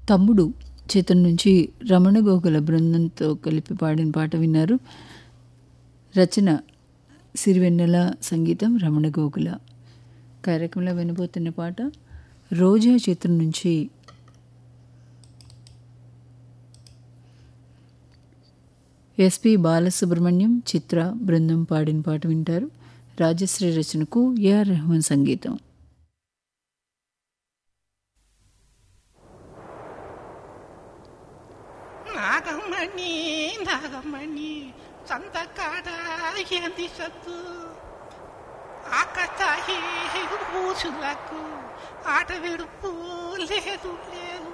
తమ్ముడు చిత్రం నుంచి రమణ గోగుల బృందంతో కలిపి పాడిన పాట విన్నారు రచన సిరివెన్నెల సంగీతం రమణ గోగుల కార్యక్రమంలో వినబోతున్న పాట రోజా చిత్రం నుంచి ఎస్పి బాలసుబ్రహ్మణ్యం చిత్ర బృందం పాడిన పాట వింటారు రాజశ్రీ రచనకు ఏఆర్ రెహమాన్ సంగీతం నాగమణి నాగమణి సంతకాడ ఏంది సత్తు ఆకతాయి ఊసులకు ఆట విడుపు లేదు లేదు